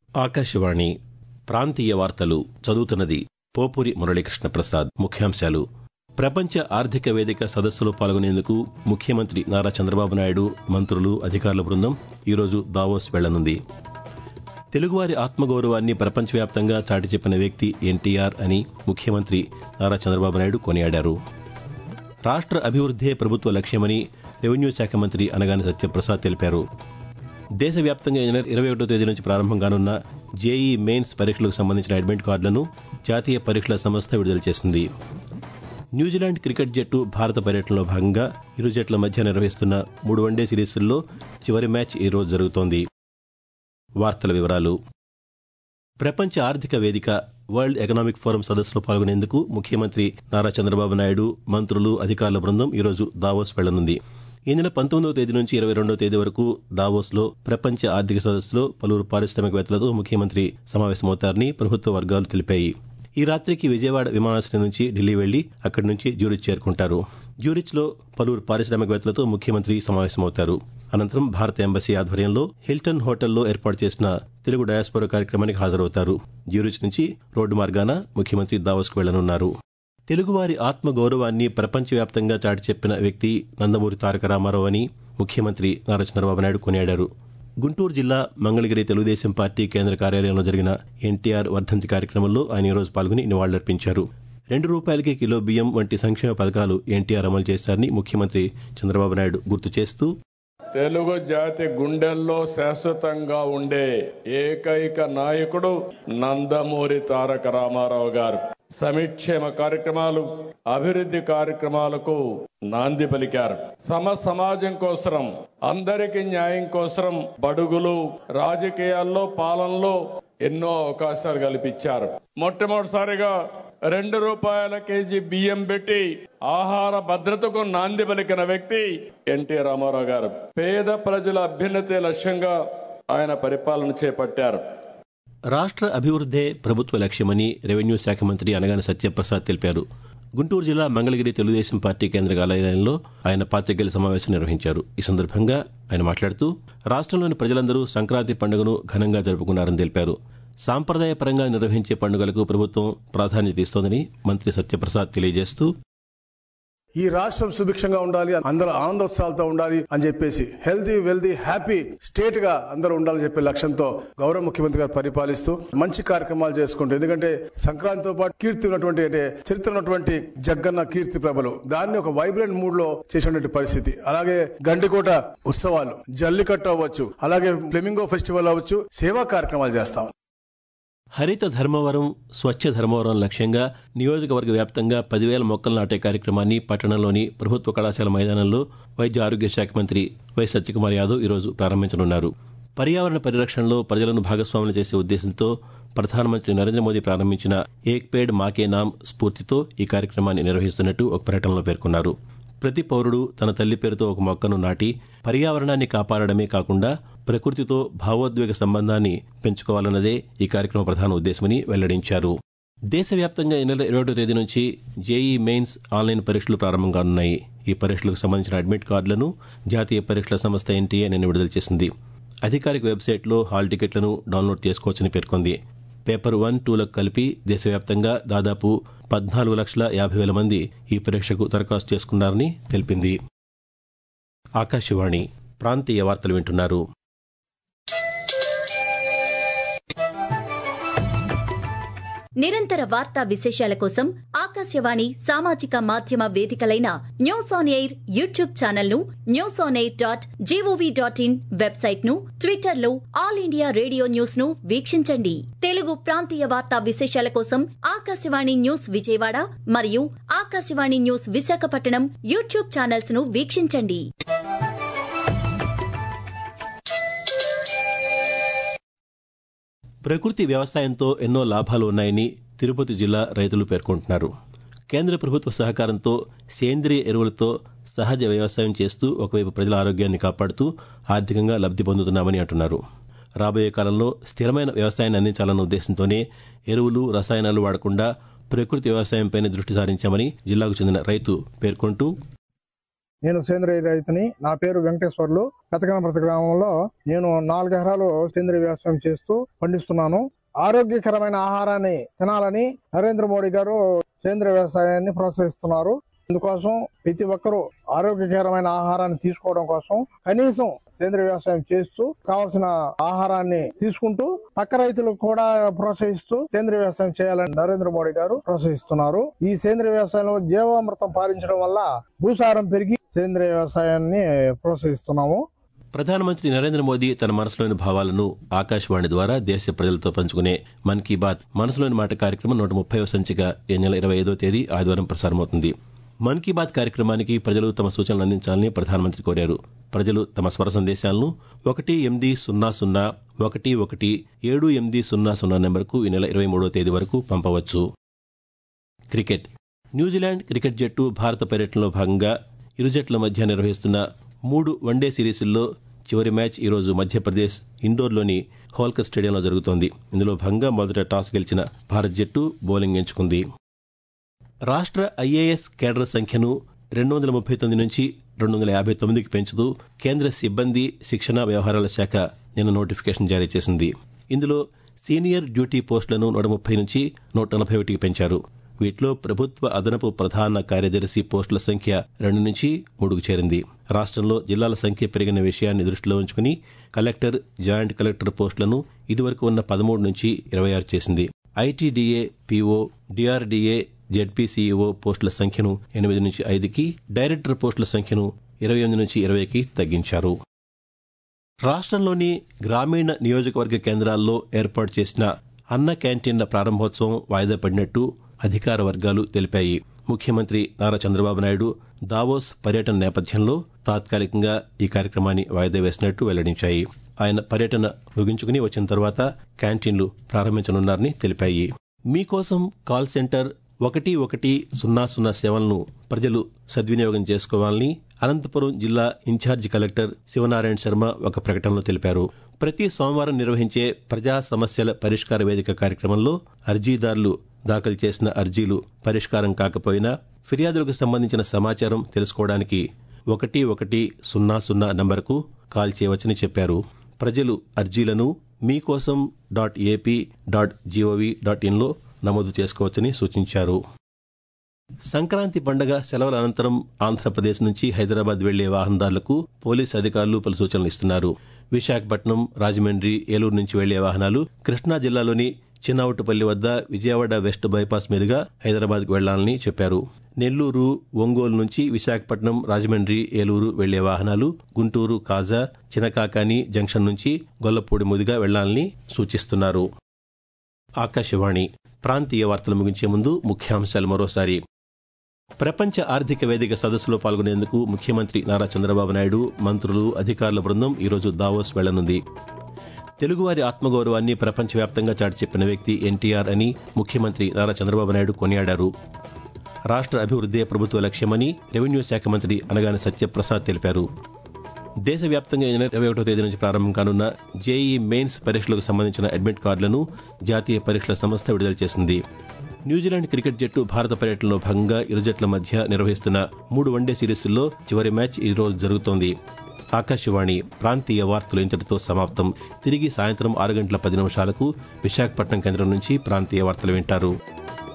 ఆకాశవాణి ప్రాంతీయ వార్తలు చదువుతున్నది పోపురి మురళీకృష్ణ ప్రసాద్ ముఖ్యాంశాలు ప్రపంచ ఆర్థిక వేదిక సదస్సులో పాల్గొనేందుకు ముఖ్యమంత్రి నారా చంద్రబాబు నాయుడు మంత్రులు అధికారుల బృందం ఈరోజు దావోస్ వెళ్లనుంది తెలుగువారి ఆత్మగౌరవాన్ని ప్రపంచవ్యాప్తంగా చాటి చెప్పిన వ్యక్తి ఎన్టీఆర్ అని ముఖ్యమంత్రి నారా చంద్రబాబు నాయుడు కొనియాడారు రాష్ట్ర అభివృద్దే ప్రభుత్వ లక్ష్యమని రెవెన్యూ శాఖ మంత్రి అనగాని సత్యప్రసాద్ తెలిపారు దేశవ్యాప్తంగా ఈ నెల ఇరవై ఒకటో తేదీ నుంచి ప్రారంభం కానున్న జేఈ మెయిన్స్ పరీక్షలకు సంబంధించిన అడ్మిట్ కార్డులను జాతీయ పరీక్షల సంస్థ విడుదల చేసింది న్యూజిలాండ్ క్రికెట్ జట్టు భారత పర్యటనలో భాగంగా ఇరు జట్ల మధ్య నిర్వహిస్తున్న మూడు వన్డే సిరీస్ల్లో చివరి మ్యాచ్ ఈ రోజు జరుగుతోంది వార్తల వివరాలు ప్రపంచ ఆర్థిక వేదిక వరల్డ్ ఎకనామిక్ ఫోరం సదస్సులో పాల్గొనేందుకు ముఖ్యమంత్రి నారా చంద్రబాబు నాయుడు మంత్రులు అధికారుల బృందం ఈరోజు దావోస్ వెళ్లనుంది ఈ నెల పంతొమ్మిదవ తేదీ నుంచి ఇరవై రెండవ తేదీ వరకు దావోస్లో ప్రపంచ ఆర్థిక సదస్సులో పలువురు పారిశ్రామికవేత్తలతో ముఖ్యమంత్రి సమావేశమవుతారని ప్రభుత్వ వర్గాలు తెలిపాయి ఈ రాత్రికి విజయవాడ విమానాశ్రయం నుంచి ఢిల్లీ వెళ్లి అక్కడి నుంచి జ్యూరిచ్ చేరుకుంటారు జ్యూరిచ్లో పలువురు పారిశ్రామికవేత్తలతో ముఖ్యమంత్రి సమావేశమవుతారు అనంతరం భారత ఎంబసీ ఆధ్వర్యంలో హిల్టన్ హోటల్లో ఏర్పాటు చేసిన తెలుగు డయాస్పోరా కార్యక్రమానికి హాజరవుతారు జ్యూరిచ్ నుంచి రోడ్డు మార్గాన ముఖ్యమంత్రి దావోస్కు వెళ్లనున్నారు తెలుగువారి ఆత్మగౌరవాన్ని ప్రపంచవ్యాప్తంగా చాటి చెప్పిన వ్యక్తి నందమూరి తారక రామారావు అని ముఖ్యమంత్రి నారా చంద్రబాబు నాయుడు కొనియాడారు గుంటూరు జిల్లా మంగళగిరి తెలుగుదేశం పార్టీ కేంద్ర కార్యాలయంలో జరిగిన ఎన్టీఆర్ వర్ధంతి కార్యక్రమంలో ఆయన ఈరోజు పాల్గొని నివాళులర్పించారు రెండు రూపాయలకే కిలో బియ్యం వంటి సంక్షేమ పథకాలు ఎన్టీఆర్ అమలు చేశారని ముఖ్యమంత్రి చంద్రబాబు నాయుడు గుర్తు చేస్తూ తెలుగు జాతి గుండెల్లో శాశ్వతంగా ఉండే ఏకైక నాయకుడు నందమూరి తారక రామారావు గారు సంక్షేమ కార్యక్రమాలు అభివృద్ధి కార్యక్రమాలకు నాంది పలికారు సమ సమాజం కోసం అందరికీ న్యాయం కోసం బడుగులు రాజకీయాల్లో పాలనలో ఎన్నో అవకాశాలు కల్పించారు మొట్టమొదటిసారిగా రెండు రూపాయల కేజీ బియ్యం పెట్టి ఆహార భద్రతకు నాంది పలికిన వ్యక్తి ఎన్టీ రామారావు గారు పేద ప్రజల అభ్యున్నతి లక్ష్యంగా ఆయన పరిపాలన చేపట్టారు రాష్ట్ర అభివృద్దే ప్రభుత్వ లక్ష్యమని రెవెన్యూ శాఖ మంత్రి అనగాని సత్యప్రసాద్ తెలిపారు గుంటూరు జిల్లా మంగళగిరి తెలుగుదేశం పార్టీ కేంద్ర కార్యాలయంలో ఆయన పాతికేయుల సమావేశం నిర్వహించారు ఈ సందర్భంగా ఆయన మాట్లాడుతూ రాష్ట్రంలోని ప్రజలందరూ సంక్రాంతి పండుగను ఘనంగా జరుపుకున్నారని తెలిపారు సాంప్రదాయపరంగా నిర్వహించే పండుగలకు ప్రభుత్వం ప్రాధాన్యత ఇస్తోందని మంత్రి సత్యప్రసాద్ తెలియజేస్తూ ఈ రాష్ట్రం సుభిక్షంగా ఉండాలి అందరూ ఆనందోత్సవాలతో ఉండాలి అని చెప్పేసి హెల్దీ వెల్దీ హ్యాపీ స్టేట్ గా అందరూ ఉండాలని చెప్పే లక్ష్యంతో గౌరవ ముఖ్యమంత్రి గారు పరిపాలిస్తూ మంచి కార్యక్రమాలు చేసుకుంటూ ఎందుకంటే సంక్రాంతితో పాటు కీర్తి ఉన్నటువంటి అంటే చరిత్ర ఉన్నటువంటి జగ్గన్న కీర్తి ప్రభలు దాన్ని ఒక వైబ్రెంట్ మూడ్ లో చేసినటువంటి పరిస్థితి అలాగే గండికోట ఉత్సవాలు జల్లికట్టు అవ్వచ్చు అలాగే ఫ్లెమింగో ఫెస్టివల్ అవ్వచ్చు సేవా కార్యక్రమాలు చేస్తాం హరిత ధర్మవరం స్వచ్ఛ ధర్మవరం లక్ష్యంగా నియోజకవర్గ వ్యాప్తంగా పదివేల మొక్కలు నాటే కార్యక్రమాన్ని పట్టణంలోని ప్రభుత్వ కళాశాల మైదానంలో వైద్య ఆరోగ్య శాఖ మంత్రి వై సత్యకుమార్ యాదవ్ ఈరోజు ప్రారంభించనున్నారు పర్యావరణ పరిరక్షణలో ప్రజలను భాగస్వాములు చేసే ఉద్దేశంతో ప్రధానమంత్రి నరేంద్ర మోదీ ప్రారంభించిన ఏక్ పేడ్ మాకే నామ్ స్ఫూర్తితో ఈ కార్యక్రమాన్ని నిర్వహిస్తున్నట్టు ఒక ప్రకటనలో పేర్కొన్నారు ప్రతి పౌరుడు తన తల్లి పేరుతో ఒక మొక్కను నాటి పర్యావరణాన్ని కాపాడడమే కాకుండా ప్రకృతితో భావోద్వేగ సంబంధాన్ని పెంచుకోవాలన్నదే ఈ కార్యక్రమ ప్రధాన ఉద్దేశమని వెల్లడించారు దేశవ్యాప్తంగా ఈ నెల ఇరవై తేదీ నుంచి జేఈ మెయిన్స్ ఆన్లైన్ పరీక్షలు ప్రారంభం కానున్నాయి ఈ పరీక్షలకు సంబంధించిన అడ్మిట్ కార్డులను జాతీయ పరీక్షల సంస్థ ఎన్టీఏ నిన్న విడుదల చేసింది అధికారిక వెబ్సైట్లో హాల్ టికెట్లను డౌన్లోడ్ చేసుకోవచ్చని పేర్కొంది పేపర్ వన్ టూలకు కలిపి దేశవ్యాప్తంగా దాదాపు పద్నాలుగు లక్షల యాభై వేల మంది ఈ పరీక్షకు దరఖాస్తు చేసుకున్నారని తెలిపింది ఆకాశవాణి ప్రాంతీయ వార్తలు వింటున్నారు నిరంతర వార్తా విశేషాల కోసం ఆకాశవాణి సామాజిక మాధ్యమ వేదికలైన News on Air YouTube channel ను News on Air dot GOV dot in website ను ట్విట్టర్ లో ఆల్ ఇండియా రేడియో న్యూస్ ను వీక్షించండి తెలుగు ప్రాంతీయ వార్తా విశేషాల కోసం ఆకాశవాణి న్యూస్ విజయవాడ మరియు Akashvani News Visakhapatnam YouTube channels ను వీక్షించండి ప్రకృతి వ్యవసాయంతో ఎన్నో లాభాలు ఉన్నాయని తిరుపతి జిల్లా రైతులు పేర్కొంటున్నారు కేంద్ర ప్రభుత్వ సహకారంతో సేంద్రియ ఎరువులతో సహజ వ్యవసాయం చేస్తూ ఒకవైపు ప్రజల ఆరోగ్యాన్ని కాపాడుతూ ఆర్థికంగా లబ్ధి పొందుతున్నామని అంటున్నారు రాబోయే కాలంలో స్థిరమైన వ్యవసాయాన్ని అందించాలన్న ఉద్దేశంతోనే ఎరువులు రసాయనాలు వాడకుండా ప్రకృతి వ్యవసాయంపైనే దృష్టి సారించామని జిల్లాకు చెందిన రైతు పేర్కొంటూ నేను సేంద్రియ రైతుని నా పేరు వెంకటేశ్వర్లు పెతకనప్రతి గ్రామంలో నేను నాలుగు ఎకరాలు సేంద్రియ వ్యవసాయం చేస్తూ పండిస్తున్నాను ఆరోగ్యకరమైన ఆహారాన్ని తినాలని నరేంద్ర మోడీ గారు సేంద్రియ వ్యవసాయాన్ని ప్రోత్సహిస్తున్నారు అందుకోసం ప్రతి ఒక్కరూ ఆరోగ్యకరమైన ఆహారాన్ని తీసుకోవడం కోసం కనీసం సేంద్రియ వ్యవసాయం చేస్తూ కావలసిన ఆహారాన్ని తీసుకుంటూ పక్క రైతులకు కూడా ప్రోత్సహిస్తూ సేంద్రియ వ్యవసాయం చేయాలని నరేంద్ర మోడీ గారు ప్రోత్సహిస్తున్నారు ఈ సేంద్రియ వ్యవసాయంలో జీవామృతం పాలించడం వల్ల భూసారం పెరిగి సేంద్రియ వ్యవసాయాన్ని ప్రోత్సహిస్తున్నాము ప్రధానమంత్రి నరేంద్ర మోదీ తన మనసులోని భావాలను ఆకాశవాణి ద్వారా దేశ ప్రజలతో పంచుకునే మన్ కీ బాత్ మనసులోని మాట కార్యక్రమం నూట ముప్పై సంచిక ఈ నెల ఇరవై ఐదో తేదీ ఆదివారం ప్రసారమవుతుంది మన్ కీ బాత్ కార్యక్రమానికి ప్రజలు తమ సూచనలు అందించాలని ప్రధానమంత్రి కోరారు ప్రజలు తమ స్వర సందేశాలను ఒకటి ఎనిమిది సున్నా సున్నా ఒకటి ఒకటి ఏడు ఎనిమిది సున్నా సున్నా నెంబర్కు ఈ నెల ఇరవై మూడో తేదీ వరకు పంపవచ్చు క్రికెట్ న్యూజిలాండ్ క్రికెట్ జట్టు భారత పర్యటనలో భాగంగా ఇరు జట్ల మధ్య నిర్వహిస్తున్న మూడు వన్డే సిరీస్ల్లో చివరి మ్యాచ్ ఈరోజు మధ్యప్రదేశ్ ఇండోర్లోని హోల్కర్ స్టేడియంలో జరుగుతోంది ఇందులో భాగంగా మొదట టాస్ గెలిచిన భారత్ జట్టు బౌలింగ్ ఎంచుకుంది రాష్ట్ర ఐఏఎస్ కేడర్ సంఖ్యను రెండు వందల ముప్పై తొమ్మిది నుంచి రెండు వందల యాభై తొమ్మిదికి పెంచుతూ కేంద్ర సిబ్బంది శిక్షణ వ్యవహారాల శాఖ నిన్న నోటిఫికేషన్ జారీ చేసింది ఇందులో సీనియర్ డ్యూటీ పోస్టులను నూట ముప్పై నుంచి నూట నలభై ఒకటికి పెంచారు వీటిలో ప్రభుత్వ అదనపు ప్రధాన కార్యదర్శి పోస్టుల సంఖ్య రెండు నుంచి మూడుకు చేరింది రాష్ట్రంలో జిల్లాల సంఖ్య పెరిగిన విషయాన్ని దృష్టిలో ఉంచుకుని కలెక్టర్ జాయింట్ కలెక్టర్ పోస్టులను ఇదివరకు ఉన్న పదమూడు నుంచి ఇరవై ఆరు చేసింది ఐటీడీఏ పీఓ డిఆర్డీఏ జెడ్పీసీఈఓ పోస్టుల సంఖ్యను ఎనిమిది నుంచి ఐదుకి డైరెక్టర్ పోస్టుల సంఖ్యను ఇరవై ఎనిమిది నుంచి ఇరవైకి తగ్గించారు రాష్ట్రంలోని గ్రామీణ నియోజకవర్గ కేంద్రాల్లో ఏర్పాటు చేసిన అన్న క్యాంటీన్ల ప్రారంభోత్సవం వాయిదా పడినట్టు అధికార వర్గాలు తెలిపాయి ముఖ్యమంత్రి నారా చంద్రబాబు నాయుడు దావోస్ పర్యటన నేపథ్యంలో తాత్కాలికంగా ఈ కార్యక్రమాన్ని వాయిదా వేసినట్టు వెల్లడించాయి ఆయన పర్యటన ముగించుకుని వచ్చిన తర్వాత క్యాంటీన్లు ప్రారంభించనున్నారని తెలిపాయి మీకోసం కాల్ సెంటర్ ఒకటి ఒకటి సున్నా సున్నా సేవలను ప్రజలు సద్వినియోగం చేసుకోవాలని అనంతపురం జిల్లా ఇన్ఛార్జి కలెక్టర్ శివనారాయణ శర్మ ఒక ప్రకటనలో తెలిపారు ప్రతి సోమవారం నిర్వహించే ప్రజా సమస్యల పరిష్కార వేదిక కార్యక్రమంలో అర్జీదారులు దాఖలు చేసిన అర్జీలు పరిష్కారం కాకపోయినా ఫిర్యాదులకు సంబంధించిన సమాచారం తెలుసుకోవడానికి ఒకటి ఒకటి సున్నా సున్నా నంబర్కు కాల్ చేయవచ్చని చెప్పారు ప్రజలు అర్జీలను Meekosam dot AP dot GOV dot ఇన్లో నమోదు చేసుకోవచ్చని సూచించారు సంక్రాంతి పండగ సెలవుల అనంతరం ఆంధ్రప్రదేశ్ నుంచి హైదరాబాద్ వెళ్లే వాహనదారులకు పోలీసు అధికారులు పలు సూచనలు ఇస్తున్నారు విశాఖపట్నం రాజమండ్రి ఏలూరు నుంచి వెళ్లే వాహనాలు కృష్ణా జిల్లాలోని చిన్నవుట్టుపల్లి వద్ద విజయవాడ వెస్ట్ బైపాస్ మీదుగా హైదరాబాద్కు వెళ్లాలని చెప్పారు నెల్లూరు ఒంగోలు నుంచి విశాఖపట్నం రాజమండ్రి ఏలూరు వెళ్లే వాహనాలు గుంటూరు కాజా చినకాకాని జంక్షన్ నుంచి గొల్లపూడి మీదుగా వెళ్లాలని సూచిస్తున్నారు ఆకాశవాణి ప్రాంతీయ వార్తలు ముగించే ముందు ముఖ్యాంశాలు మరోసారి ప్రపంచ ఆర్థిక వేదిక సదస్సులో పాల్గొనేందుకు ముఖ్యమంత్రి నారా చంద్రబాబు నాయుడు మంత్రులు అధికారుల బృందం ఈరోజు దావోస్ వెళ్లనుంది తెలుగువారి ఆత్మగౌరవాన్ని ప్రపంచవ్యాప్తంగా చాటి చెప్పిన వ్యక్తి ఎన్టీఆర్ అని ముఖ్యమంత్రి నారా చంద్రబాబు నాయుడు కొనియాడారు రాష్ట్ర అభివృద్దే ప్రభుత్వ లక్ష్యమని రెవెన్యూ శాఖ మంత్రి అనగాని సత్యప్రసాద్ తెలిపారు దేశవ్యాప్తంగా ఈ నెల ఇరవై ఒకటో తేదీ నుంచి ప్రారంభం కానున్న జేఈ మెయిన్స్ పరీక్షలకు సంబంధించిన అడ్మిట్ కార్డులను జాతీయ పరీక్షల సంస్థ విడుదల చేసింది న్యూజిలాండ్ క్రికెట్ జట్టు భారత పర్యటనలో భాగంగా ఇరు జట్ల మధ్య నిర్వహిస్తున్న మూడు వన్డే సిరీస్ల్లో చివరి మ్యాచ్ ఈ రోజు జరుగుతోంది ఆకాశవాణి ప్రాంతీయ వార్తలు ఇంతటితో సమాప్తం తిరిగి సాయంత్రం ఆరు గంటల పది నిమిషాలకు విశాఖపట్నం కేంద్రం నుంచి ప్రాంతీయ వార్తలు వింటారు